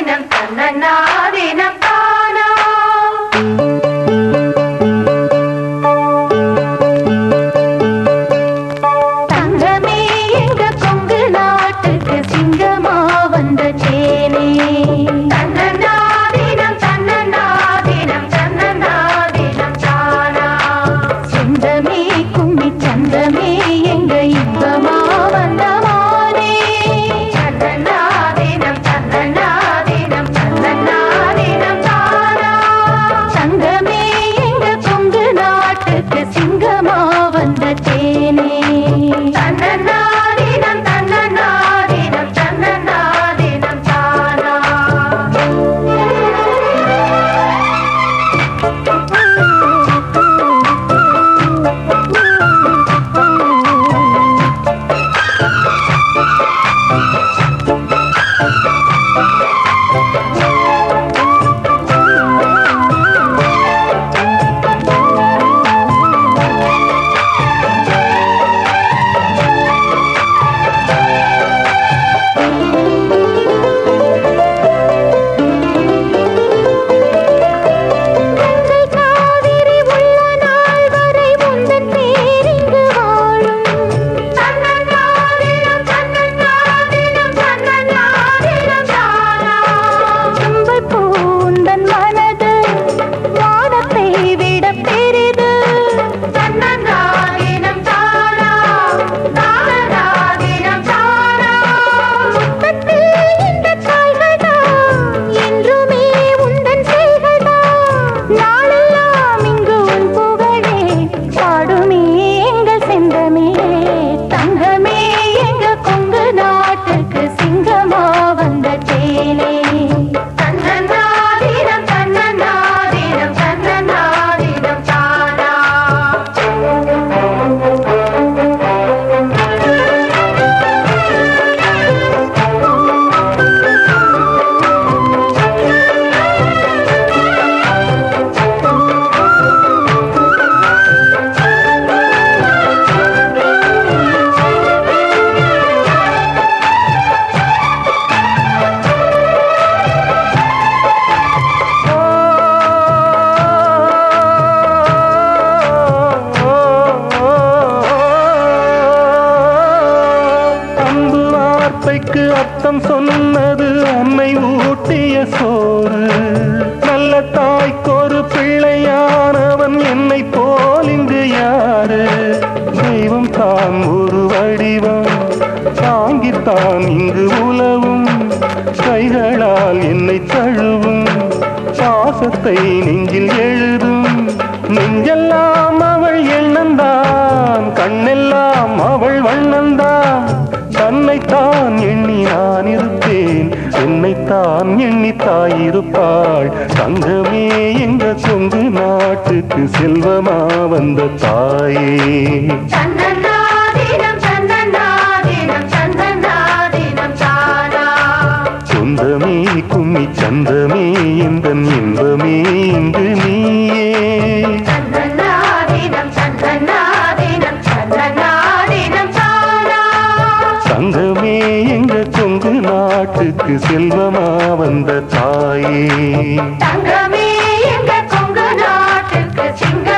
தன்னாதினம் தன்னாதினம் தானா தங்கமே எங்க கொங்கு நாட்டுக்கு சிங்கமா வந்த சேனே தன்னநாதினம் தன்னநாதினம் தன்னநாதினம் தானா செந்தமே கும்மி சந்தமே எங்க இன்பமா வந்த மானே தன்னநாதினம் தன்னநாதினம் தன்னநாதினம் தானா சங்கமே எங்க கொங்கு நாட்டுக்கு சிங்கமா வந்த தேனே தன்னநாதினம் தன்னநாதினம் தன்னநாதினம் தானா கங்கை காவிரி உள்ள நாள் வரை உந்தன் பேரிங்கு வாழும் தன்னநாதினம் தன்னநாதினம் தன்னநாதினம் தானா செம்பல் பூந்தன் மனது வானத்தை விட பெரிது தன்னநாதினம் தானா தானநாதினம் தானா முத்தத்தில் இந்த தாய்கள்தான் என்றுமே உந்தன் செய்கள்தான் நாளெல்லாம் இங்கு உன் புகழே பாடுமே எங்கள் செந்தமே தங்கமே எங்க கொங்கு நாட்டுக்கு சிங்கமா வந்த தேனே தன்னநாதினம் தன்னநாதினம் தன்னநாதினம் தானா அன்பு வார்த்தைக்கு அர்த்தம் சொன்னது அன்னை ஊட்டிய சோறு நல்ல தாய்க்கொரு பிள்ளையானவன் என்னை போல் இங்கு யாரு தெய்வம் தான் ஒரு வடிவம் தாங்கித்தான் இங்கு உலவும் கைகளால் என்னை தழுவும் பாசத்தை நெஞ்சில் எழுதும் நெஞ்செல்லாம் அவள் எண்ணந்தான் கண்ணெல்லாம் அவள் வண்ணந்தான் தன்னைத்தான் எண்ணி நான் இருப்பேன் என்னைத்தான் எண்ணி தாயிருப்பாள் தங்கமே எங்க கொங்கு நாட்டுக்கு செல்வமா வந்த தாயே தன்னநாதினம் தன்னநாதினம் தன்னநாதினம் தானா சொந்தமே கும்மி சந்தமே இந்த இன்பமே இங்கு நீயே தன்னநாதினம் தன்னநாதினம் தன்னநாதினம் தானா சங்கமே எங்க கொங்கு நாட்டுக்கு செல்வமா வந்த தாயே தங்கமே எங்க கொங்கு நாட்டுக்கு சிங்க